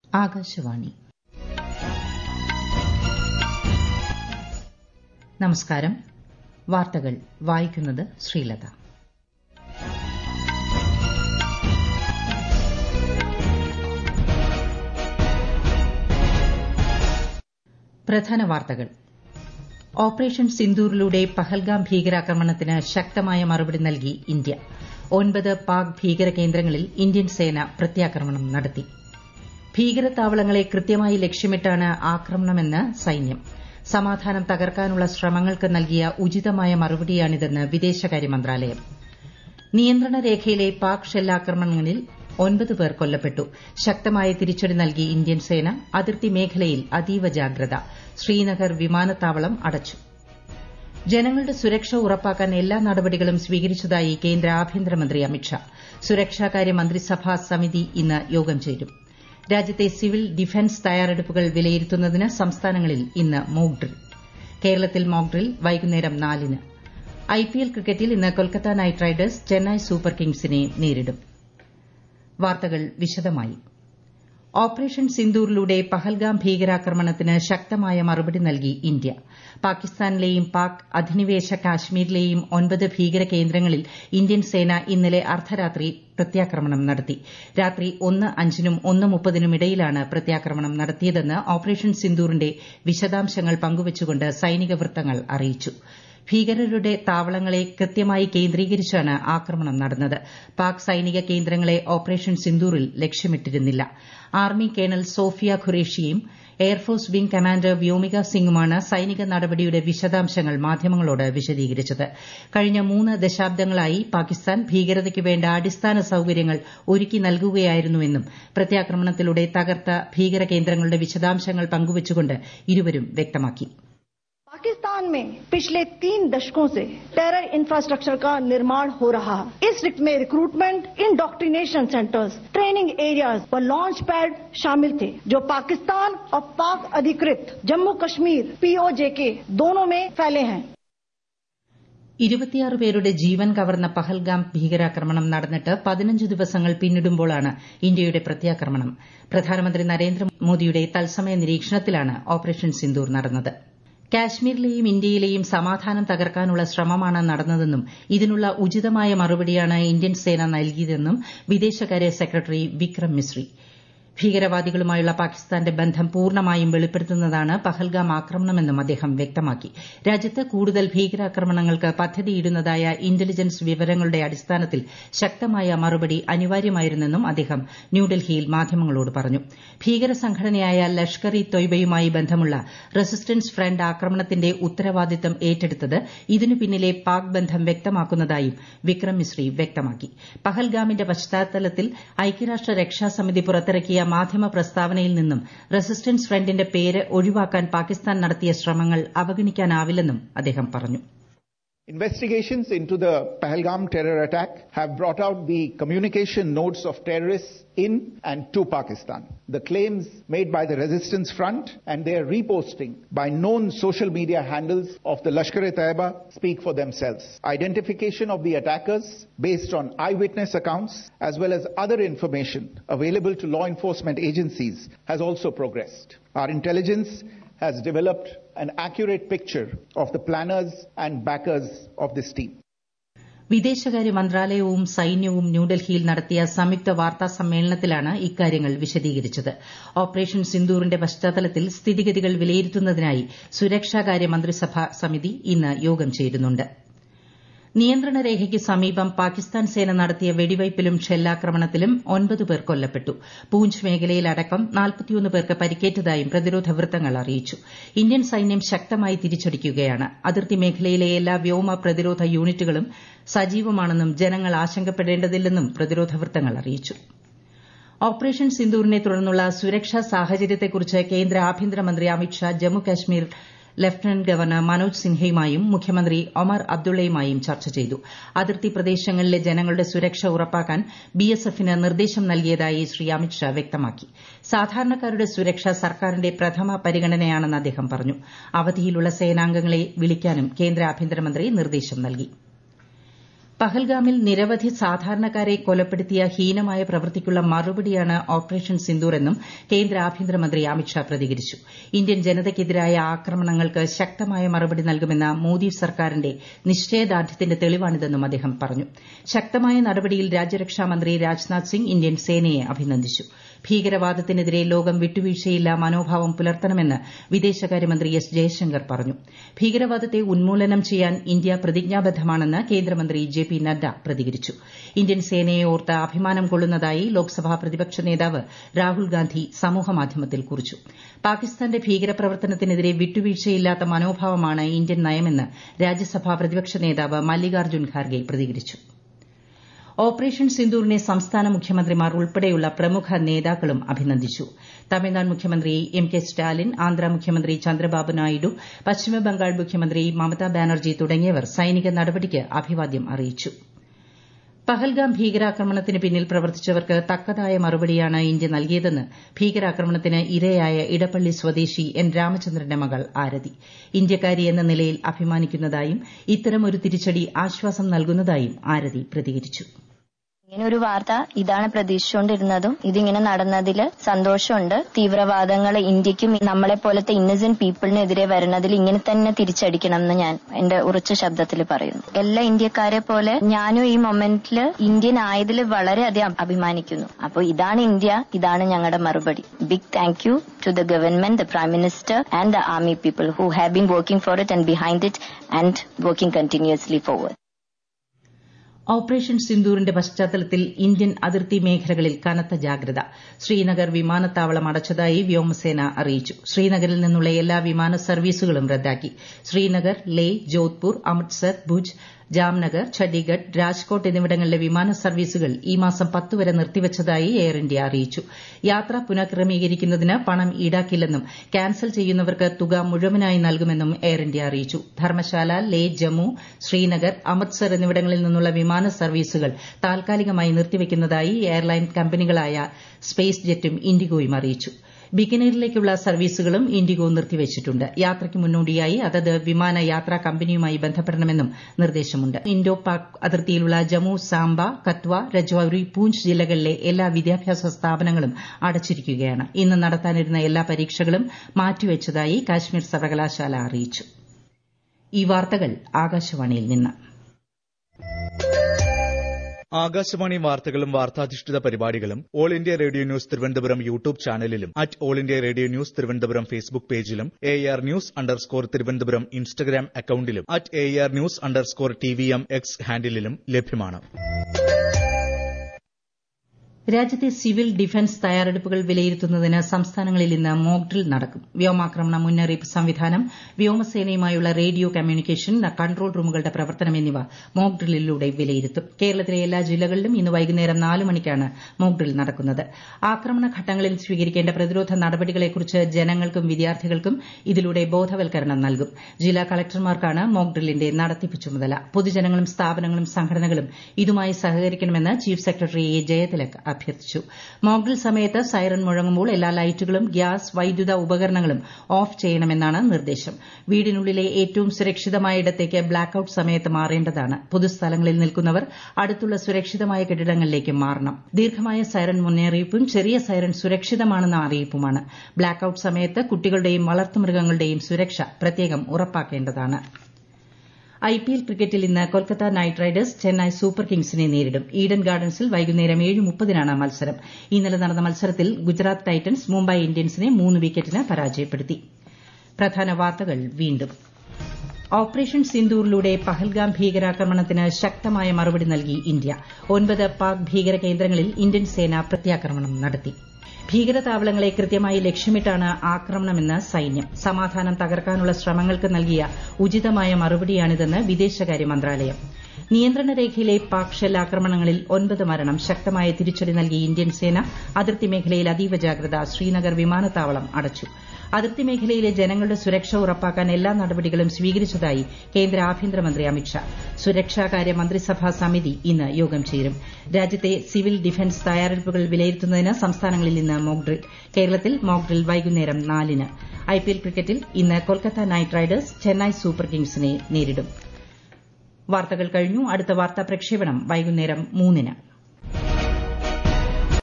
ആകാശവാണി നമസ്കാരം വാർത്തകൾ വായിക്കുന്നത് ശ്രീലത പ്രധാന വാർത്തകൾ ഓപ്പറേഷൻ സിന്ദൂറിലൂടെ പഹൽഗാം ഭീകരാക്രമണത്തിന് ശക്തമായ മറുപടി നൽകി ഇന്ത്യ ഒൻപത് പാക് ഭീകര കേന്ദ്രങ്ങളിൽ ഇന്ത്യൻ സേന പ്രത്യാക്രമണം നടത്തി ഭീകരതാവളങ്ങളെ കൃത്യമായി ലക്ഷ്യമിട്ടാണ് ആക്രമണമെന്ന് സൈന്യം സമാധാനം തകർക്കാനുള്ള ശ്രമങ്ങൾക്ക് നൽകിയ ഉചിതമായ മറുപടിയാണിതെന്ന് വിദേശകാര്യ മന്ത്രാലയം നിയന്ത്രണ രേഖയിലെ പാക് ഷെല്ലാക്രമണങ്ങളിൽ ഒൻപത് പേർ കൊല്ലപ്പെട്ടു ശക്തമായ തിരിച്ചടി നൽകി ഇന്ത്യൻ സേന അതിർത്തി മേഖലയിൽ അതീവ ജാഗ്രത ശ്രീനഗർ വിമാനത്താവളം അടച്ചു ജനങ്ങളുടെ സുരക്ഷ ഉറപ്പാക്കാൻ എല്ലാ നടപടികളും സ്വീകരിച്ചതായി കേന്ദ്ര ആഭ്യന്തരമന്ത്രി അമിത്ഷാ സുരക്ഷാകാര്യ മന്ത്രിസഭാ സമിതി ഇന്ന് യോഗം ചേരും രാജ്യത്തെ സിവിൽ ഡിഫൻസ് തയ്യാറെടുപ്പുകൾ വിലയിരുത്തുന്നതിന് സംസ്ഥാനങ്ങളിൽ ഇന്ന് മോക് ഡ്രിൽ കേരളത്തിൽ മോക് ഡ്രിൽ വൈകുന്നേരം നാലിന് ഐപിഎൽ ക്രിക്കറ്റിൽ ഇന്ന് Kolkata Knight Riders Chennai super കിങ്സിനെ നേരിടും വാർത്തകൾ വിശദമായി ഓപ്പറേഷൻ സിന്ദൂറിലൂടെ പഹൽഗാം ഭീകരാക്രമണത്തിന് ശക്തമായ മറുപടി നൽകി ഇന്ത്യ പാകിസ്ഥാനിലെയും പാക് അധിനിവേശ കാശ്മീരിലെയും ഒൻപത് ഭീകര കേന്ദ്രങ്ങളിൽ ഇന്ത്യൻ സേന ഇന്നലെ അർദ്ധരാത്രി പ്രത്യാക്രമണം നടത്തി രാത്രി ഒന്ന് അഞ്ചിനും ഒന്ന് മുപ്പതിനും ഇടയിലാണ് പ്രത്യാക്രമണം നടത്തിയതെന്ന് ഓപ്പറേഷൻ സിന്ദൂറിന്റെ വിശദാംശങ്ങൾ പങ്കുവച്ചുകൊണ്ട് സൈനിക വൃത്തങ്ങൾ അറിയിച്ചു ഭീകരരുടെ താവളങ്ങളെ കൃത്യമായി കേന്ദ്രീകരിച്ചാണ് ആക്രമണം നടന്നത് പാക് സൈനിക കേന്ദ്രങ്ങളെ ഓപ്പറേഷൻ സിന്ദൂറിൽ ലക്ഷ്യമിട്ടിരുന്നില്ല ആർമി കേണൽ സോഫിയ ഖുറേഷിയും എയർഫോഴ്സ് വിംഗ് കമാൻഡർ വ്യോമിക സിംഗുമാണ് സൈനിക നടപടിയുടെ വിശദാംശങ്ങൾ മാധ്യമങ്ങളോട് വിശദീകരിച്ചത് കഴിഞ്ഞ മൂന്ന് ദശാബ്ദങ്ങളായി പാകിസ്ഥാൻ ഭീകരതയ്ക്ക് വേണ്ട അടിസ്ഥാന സൌകര്യങ്ങൾ ഒരുക്കി നൽകുകയായിരുന്നുവെന്നും പ്രത്യാക്രമണത്തിലൂടെ തകർത്ത ഭീകര കേന്ദ്രങ്ങളുടെ വിശദാംശങ്ങൾ പങ്കുവച്ചുകൊണ്ട് ഇരുവരും വ്യക്തമാക്കി पाकिस्तान में पिछले तीन दशकों से टेरर इंफ्रास्ट्रक्चर का निर्माण हो रहा है इस में recruitment indoctrination centres training areas व लॉन्च पैड शामिल थे जो पाकिस्तान और पाक अधिकृत जम्मू कश्मीर पीओजेके दोनों में फैले हैं ഇരുപത്തിയാറ് പേരുടെ ജീവൻ കവർന്ന പഹൽഗാം ഭീകരാക്രമണം നടന്നിട്ട് പതിനഞ്ച് ദിവസങ്ങൾ പിന്നിടുമ്പോഴാണ് ഇന്ത്യയുടെ പ്രത്യാക്രമണം പ്രധാനമന്ത്രി നരേന്ദ്രമോദിയുടെ തത്സമയ നിരീക്ഷണത്തിലാണ് ഓപ്പറേഷൻ സിന്ദൂർ നടന്നത് കാശ്മീരിലെയും ഇന്ത്യയിലെയും സമാധാനം തകർക്കാനുള്ള ശ്രമമാണ് നടന്നതെന്നും ഇതിനുള്ള ഉചിതമായ മറുപടിയാണ് ഇന്ത്യൻ സേന നൽകിയതെന്നും വിദേശകാര്യ സെക്രട്ടറി വിക്രം മിശ്രി ഭീകരവാദികളുമായുള്ള പാകിസ്ഥാന്റെ ബന്ധം പൂർണ്ണമായും വെളിപ്പെടുത്തുന്നതാണ് പഹൽഗാം ആക്രമണമെന്നും അദ്ദേഹം വ്യക്തമാക്കി രാജ്യത്ത് കൂടുതൽ ഭീകരാക്രമണങ്ങൾക്ക് പദ്ധതിയിടുന്നതായ ഇന്റലിജൻസ് വിവരങ്ങളുടെ അടിസ്ഥാനത്തിൽ ശക്തമായ മറുപടി അനിവാര്യമായിരുന്നെന്നും അദ്ദേഹം ന്യൂഡൽഹിയിൽ മാധ്യമങ്ങളോട് പറഞ്ഞു ഭീകര സംഘടനയായ ലഷ്കർ ഇ തൊയ്ബയുമായി ബന്ധമുള്ള റെസിസ്റ്റൻസ് ഫ്രണ്ട് ആക്രമണത്തിന്റെ ഉത്തരവാദിത്തം ഏറ്റെടുത്തത് ഇതിനു പിന്നിലെ പാക് ബന്ധം വ്യക്തമാക്കുന്നതായും വിക്രം മിശ്രി വ്യക്തമാക്കി പഹൽഗാമിന്റെ പശ്ചാത്തലത്തിൽ ഐക്യരാഷ്ട്ര രക്ഷാസമിതി പുറത്തിറക്കിയ മാധ്യമ പ്രസ്താവനയിൽ നിന്നും റെസിസ്റ്റൻസ് ഫ്രണ്ടിന്റെ പേര് ഒഴിവാക്കാൻ പാകിസ്ഥാൻ നടത്തിയ ശ്രമങ്ങൾ അവഗണിക്കാനാവില്ലെന്നും അദ്ദേഹം പറഞ്ഞു Investigations into the Pahalgam terror attack have brought out the communication notes of terrorists in and to Pakistan. The claims made by the Resistance Front and their reposting by known social media handles of the Lashkar-e-Taiba speak for themselves. Identification of the attackers based on eyewitness accounts as well as other information available to law enforcement agencies has also progressed. Our intelligence has developed an accurate picture of the planners and backers of this team. വിദേശകാര്യ മന്ത്രാലയവും സൈന്യവും ന്യൂഡൽഹിയിൽ നടത്തിയ സംയുക്ത വാർത്താ സമ്മേളനത്തിലാണ് ഇക്കാര്യങ്ങൾ വിശദീകരിച്ചത് ഓപ്പറേഷൻ സിന്ദൂറിന്റെ പശ്ചാത്തലത്തിൽ സ്ഥിതിഗതികൾ വിലയിരുത്തുന്നതിനായി സുരക്ഷാകാര്യ മന്ത്രിസഭാ സമിതി ഇന്ന് യോഗം ചേരുന്നുണ്ട് നിയന്ത്രണ രേഖയ്ക്ക് സമീപം പാകിസ്ഥാൻ സേന നടത്തിയ വെടിവയ്പിലും ഷെല്ലാക്രമണത്തിലും ഒൻപത് പേർ കൊല്ലപ്പെട്ടു പൂഞ്ച് മേഖലയിലടക്കം നാൽപ്പത്തിയൊന്ന് പേർക്ക് പരിക്കേറ്റതായും പ്രതിരോധ വൃത്തങ്ങൾ അറിയിച്ചു ഇന്ത്യൻ സൈന്യം ശക്തമായി തിരിച്ചടിക്കുകയാണ് അതിർത്തി മേഖലയിലെ എല്ലാ വ്യോമ പ്രതിരോധ യൂണിറ്റുകളും സജീവമാണെന്നും ജനങ്ങൾ ആശങ്കപ്പെടേണ്ടതില്ലെന്നും പ്രതിരോധ വൃത്തങ്ങൾ അറിയിച്ചു ഓപ്പറേഷൻ സിന്ദൂറിനെ തുടർന്നുള്ള സുരക്ഷാ സാഹചര്യത്തെക്കുറിച്ച് കേന്ദ്ര ആഭ്യന്തരമന്ത്രി അമിത്ഷാ ജമ്മുകാശ്മീർ ലഫ്റ്റനന്റ് ഗവർണർ മനോജ് സിൻഹയുമായും മുഖ്യമന്ത്രി ഒമർ അബ്ദുള്ളയുമായും ചർച്ച ചെയ്തു അതിർത്തി പ്രദേശങ്ങളിലെ ജനങ്ങളുടെ സുരക്ഷ ഉറപ്പാക്കാൻ ബിഎസ്എഫിന് നിർദ്ദേശം നൽകിയതായി ശ്രീ അമിത്ഷാ വ്യക്തമാക്കി സാധാരണക്കാരുടെ സുരക്ഷ സർക്കാരിന്റെ പ്രഥമ പരിഗണനയാണെന്ന് അദ്ദേഹം പറഞ്ഞു അവധിയിലുള്ള സേനാംഗങ്ങളെ വിളിക്കാനും കേന്ദ്ര ആഭ്യന്തരമന്ത്രി നിർദ്ദേശം നൽകി പഹൽഗാമിൽ നിരവധി സാധാരണക്കാരെ കൊലപ്പെടുത്തിയ ഹീനമായ പ്രവൃത്തിക്കുള്ള മറുപടിയാണ് ഓപ്പറേഷൻ സിന്ദൂർ എന്നും കേന്ദ്ര ആഭ്യന്തരമന്ത്രി അമിത്ഷാ പ്രതികരിച്ചു ഇന്ത്യൻ ജനതയ്ക്കെതിരായ ആക്രമണങ്ങൾക്ക് ശക്തമായ മറുപടി നൽകുമെന്ന മോദി സർക്കാരിന്റെ നിശ്ചയദാർഢ്യത്തിന്റെ തെളിവാണിതെന്നും അദ്ദേഹം പറഞ്ഞു ശക്തമായ നടപടിയിൽ രാജ്യരക്ഷാമന്ത്രി രാജ്നാഥ് സിംഗ് ഇന്ത്യൻ സേനയെ അഭിനന്ദിച്ചു ഭീകരവാദത്തിനെതിരെ ലോകം വിട്ടുവീഴ്ചയില്ല മനോഭാവം പുലർത്തണമെന്ന് വിദേശകാര്യമന്ത്രി എസ് ജയശങ്കർ പറഞ്ഞു ഭീകരവാദത്തെ ഉന്മൂലനം ചെയ്യാൻ ഇന്ത്യ പ്രതിജ്ഞാബദ്ധമാണെന്ന് കേന്ദ്രമന്ത്രി ജെ പി നദ്ദ പ്രതികരിച്ചു ഇന്ത്യൻ സേനയെ ഓർത്ത് അഭിമാനം കൊള്ളുന്നതായി ലോക്സഭാ പ്രതിപക്ഷ നേതാവ് രാഹുൽ ഗാന്ധി സമൂഹമാധ്യമത്തിൽ കുറിച്ചു പാകിസ്ഥാന്റെ ഭീകരപ്രവർത്തനത്തിനെതിരെ വിട്ടുവീഴ്ചയില്ലാത്ത മനോഭാവമാണ് ഇന്ത്യൻ നയമെന്ന് രാജ്യസഭാ പ്രതിപക്ഷ നേതാവ് മല്ലികാർജ്ജുൻ ഖാർഗെ പ്രതികരിച്ചു ഓപ്പറേഷൻ സിന്ദൂറിനെ സംസ്ഥാന മുഖ്യമന്ത്രിമാർ ഉൾപ്പെടെയുള്ള പ്രമുഖ നേതാക്കളും അഭിനന്ദിച്ചു തമിഴ്നാട് മുഖ്യമന്ത്രി എം കെ സ്റ്റാലിൻ ആന്ധ്ര മുഖ്യമന്ത്രി ചന്ദ്രബാബു നായിഡു പശ്ചിമബംഗാൾ മുഖ്യമന്ത്രി മമതാ ബാനർജി തുടങ്ങിയവർ സൈനിക നടപടിക്ക് അഭിവാദ്യം അറിയിച്ചു പഹൽഗാം ഭീകരാക്രമണത്തിന് പിന്നിൽ പ്രവർത്തിച്ചവർക്ക് തക്കതായ മറുപടിയാണ് ഇന്ത്യ നൽകിയതെന്ന് ഭീകരാക്രമണത്തിന് ഇരയായ ഇടപ്പള്ളി സ്വദേശി എൻ രാമചന്ദ്രന്റെ മകൾ ആരതി ഇന്ത്യക്കാരി എന്ന നിലയിൽ അഭിമാനിക്കുന്നതായും ഇത്തരമൊരു തിരിച്ചടി ആശ്വാസം നൽകുന്നതായും ആരതി പ്രതികരിച്ചു ഇങ്ങനെ ഒരു വാർത്ത ഇതാണ് പ്രതീക്ഷിച്ചുകൊണ്ടിരുന്നതും ഇതിങ്ങനെ നടന്നതിൽ സന്തോഷമുണ്ട് തീവ്രവാദങ്ങൾ ഇന്ത്യക്കും നമ്മളെ പോലത്തെ ഇന്നസെന്റ് പീപ്പിളിനെതിരെ വരുന്നതിൽ ഇങ്ങനെ തന്നെ തിരിച്ചടിക്കണം എന്ന് ഞാൻ എന്റെ ഉറച്ച ശബ്ദത്തിൽ പറയുന്നു എല്ലാ ഇന്ത്യക്കാരെ പോലെ ഞാനും ഈ മൊമെന്റിൽ ഇന്ത്യൻ ആയതിൽ വളരെയധികം അഭിമാനിക്കുന്നു അപ്പോൾ ഇതാണ് ഇന്ത്യ ഇതാണ് ഞങ്ങളുടെ മറുപടി big thank you to the government the prime minister and the army people who have been working for it and behind it and working continuously forward operation സിന്ദൂറിന്റെ പശ്ചാത്തലത്തിൽ ഇന്ത്യൻ അതിർത്തി മേഖലകളിൽ കനത്ത ജാഗ്രത ശ്രീനഗർ വിമാനത്താവളം അടച്ചതായി വ്യോമസേന അറിയിച്ചു ശ്രീനഗറിൽ നിന്നുള്ള എല്ലാ വിമാന സർവീസുകളും റദ്ദാക്കി ശ്രീനഗർ ലേ ജോധ്പൂർ അമൃത്സർ ഭുജ് ജാംനഗർ ഛണ്ഡീഗഡ് രാജ്കോട്ട് എന്നിവിടങ്ങളിലെ വിമാന സർവീസുകൾ ഈ മാസം പത്ത് വരെ നിർത്തിവച്ചതായി എയർ ഇന്ത്യ അറിയിച്ചു യാത്ര പുനഃക്രമീകരിക്കുന്നതിന് പണം ഈടാക്കില്ലെന്നും ക്യാൻസൽ ചെയ്യുന്നവർക്ക് തുക മുഴുവനായി നൽകുമെന്നും എയർ ഇന്ത്യ അറിയിച്ചു ധർമ്മശാല ലേ ജമ്മു ശ്രീനഗർ അമൃത്സർ എന്നിവിടങ്ങളിൽ നിന്നുള്ള വിമാന സർവീസുകൾ താൽക്കാലികമായി നിർത്തിവയ്ക്കുന്നതായി എയർലൈൻ കമ്പനികളായ സ്പേസ് ജെറ്റും ഇൻഡിഗോയും അറിയിച്ചു ബിക്കനീറിലേക്കുള്ള സർവീസുകളും ഇൻഡിഗോ നിർത്തിവച്ചിട്ടുണ്ട് യാത്രയ്ക്ക് മുന്നോടിയായി അതത് വിമാന യാത്രാ കമ്പനിയുമായി ബന്ധപ്പെടണമെന്നും നിർദ്ദേശമുണ്ട് ഇൻഡോ പാക് അതിർത്തിയിലുള്ള ജമ്മു സാംബ കത്വ രജൌരി പൂഞ്ച് ജില്ലകളിലെ എല്ലാ വിദ്യാഭ്യാസ സ്ഥാപനങ്ങളും അടച്ചിരിക്കുകയാണ് ഇന്ന് നടത്താനിരുന്ന എല്ലാ പരീക്ഷകളും മാറ്റിവച്ചതായി കാശ്മീർ സർവകലാശാല അറിയിച്ചു ഈ വാർത്തകൾ ആകാശവാണിയിൽ നിന്ന് ആകാശവാണി വാർത്തകളും വാർത്താധിഷ്ഠിത പരിപാടികളും all India radio news Thiruvananthapuram YouTube ചാനലിലും at all India radio news Thiruvananthapuram Facebook പേജിലും A R news underscore Thiruvananthapuram Instagram അക്കൌണ്ടിലും at A R news underscore T V M X ഹാൻഡിലും ലഭ്യമാണ് രാജ്യത്തെ സിവിൽ ഡിഫൻസ് തയ്യാറെടുപ്പുകൾ വിലയിരുത്തുന്നതിന് സംസ്ഥാനങ്ങളിൽ ഇന്ന് മോക് ഡ്രിൽ നടക്കും വ്യോമാക്രമണ മുന്നറിയിപ്പ് സംവിധാനം വ്യോമസേനയുമായുള്ള റേഡിയോ കമ്മ്യൂണിക്കേഷൻ കൺട്രോൾ റൂമുകളുടെ പ്രവർത്തനം എന്നിവ മോക് ഡ്രില്ലിലൂടെ വിലയിരുത്തും കേരളത്തിലെ എല്ലാ ജില്ലകളിലും ഇന്ന് വൈകുന്നേരം നാല് മണിക്കാണ് മോക് ഡ്രിൽ നടക്കുന്നത് ആക്രമണ ഘട്ടങ്ങളിൽ സ്വീകരിക്കേണ്ട പ്രതിരോധ നടപടികളെക്കുറിച്ച് ജനങ്ങൾക്കും വിദ്യാർത്ഥികൾക്കും ഇതിലൂടെ ബോധവൽക്കരണം നൽകും ജില്ലാ കളക്ടർമാർക്കാണ് മോക് ഡ്രില്ലിന്റെ നടത്തിപ്പ് ചുമതല പൊതുജനങ്ങളും സ്ഥാപനങ്ങളും സംഘടനകളും ഇതുമായി സഹകരിക്കണമെന്ന് ചീഫ് സെക്രട്ടറി എ ജയതിലക് അഭ്യർത്ഥിച്ചു മോക്ഡ്രിൽ സമയത്ത് സൈറൺ മുഴങ്ങുമ്പോൾ എല്ലാ ലൈറ്റുകളും ഗ്യാസ് വൈദ്യുത ഉപകരണങ്ങളും ഓഫ് ചെയ്യണമെന്നാണ് നിർദ്ദേശം വീടിനുള്ളിലെ ഏറ്റവും സുരക്ഷിതമായ ഇടത്തേക്ക് ബ്ലാക്ക് ഔട്ട് സമയത്ത് മാറേണ്ടതാണ് പൊതുസ്ഥലങ്ങളിൽ നിൽക്കുന്നവർ അടുത്തുള്ള സുരക്ഷിതമായ കെട്ടിടങ്ങളിലേക്ക് മാറണം ദീർഘമായ സൈറൺ മുന്നറിയിപ്പും ചെറിയ സൈറൺ സുരക്ഷിതമാണെന്ന അറിയിപ്പുമാണ് ബ്ലാക്ക് ഔട്ട് സമയത്ത് കുട്ടികളുടെയും വളർത്തുമൃഗങ്ങളുടെയും സുരക്ഷ പ്രത്യേകം ഉറപ്പാക്കേണ്ടതാണ് ഐപിഎൽ ക്രിക്കറ്റിൽ ഇന്ന് Kolkata Knight Riders Chennai super കിങ്സിനെ നേരിടും ഈഡൻ ഗാർഡൻസിൽ വൈകുന്നേരം ഏഴ് മുപ്പതിനാണ് മത്സരം ഇന്നലെ നടന്ന മത്സരത്തിൽ ഗുജറാത്ത് ടൈറ്റൻസ് മുംബൈ ഇന്ത്യൻസിനെ മൂന്ന് വിക്കറ്റിന് പരാജയപ്പെടുത്തി പ്രധാന വാർത്തകൾ വീണ്ടും ഓപ്പറേഷൻ സിന്ദൂറിലൂടെ പഹൽഗാം ഭീകരാക്രമണത്തിന് ശക്തമായ മറുപടി നൽകി ഇന്ത്യ ഒൻപത് പാക് ഭീകര കേന്ദ്രങ്ങളിൽ ഇന്ത്യൻ സേന പ്രത്യാക്രമണം നടത്തി ഭീകരതാവളങ്ങളെ കൃത്യമായി ലക്ഷ്യമിട്ടാണ് ആക്രമണമെന്ന് സൈന്യം സമാധാനം തകർക്കാനുള്ള ശ്രമങ്ങൾക്ക് നൽകിയ ഉചിതമായ മറുപടിയാണിതെന്ന് വിദേശകാര്യ മന്ത്രാലയം നിയന്ത്രണ രേഖയിലെ പാക് ഷെൽ ആക്രമണങ്ങളിൽ ഒൻപത് മരണം ശക്തമായ തിരിച്ചടി നൽകി ഇന്ത്യൻ സേന അതിർത്തി മേഖലയിൽ അതീവ ജാഗ്രത ശ്രീനഗർ വിമാനത്താവളം അടച്ചു അതിർത്തി മേഖലയിലെ ജനങ്ങളുടെ സുരക്ഷ ഉറപ്പാക്കാൻ എല്ലാ നടപടികളും സ്വീകരിച്ചതായി കേന്ദ്ര ആഭ്യന്തരമന്ത്രി അമിത്ഷാ സുരക്ഷാകാര്യ മന്ത്രിസഭാ സമിതി ഇന്ന് യോഗം ചേരും രാജ്യത്തെ സിവിൽ ഡിഫൻസ് തയ്യാറെടുപ്പുകൾ വിലയിരുത്തുന്നതിന് സംസ്ഥാനങ്ങളിൽ ഇന്ന് മോക്ഡ്രിൽ കേരളത്തിൽ മോക്ഡ്രിൽ വൈകുന്നേരം നാലിന് ഐപിഎൽ ക്രിക്കറ്റിൽ ഇന്ന് Kolkata Knight Riders Chennai super കിങ്സിനെ നേരിടും വാർത്തകൾ കഴിഞ്ഞു അടുത്ത വാർത്താ പ്രക്ഷേപണം വൈകുന്നേരം മൂന്നിന്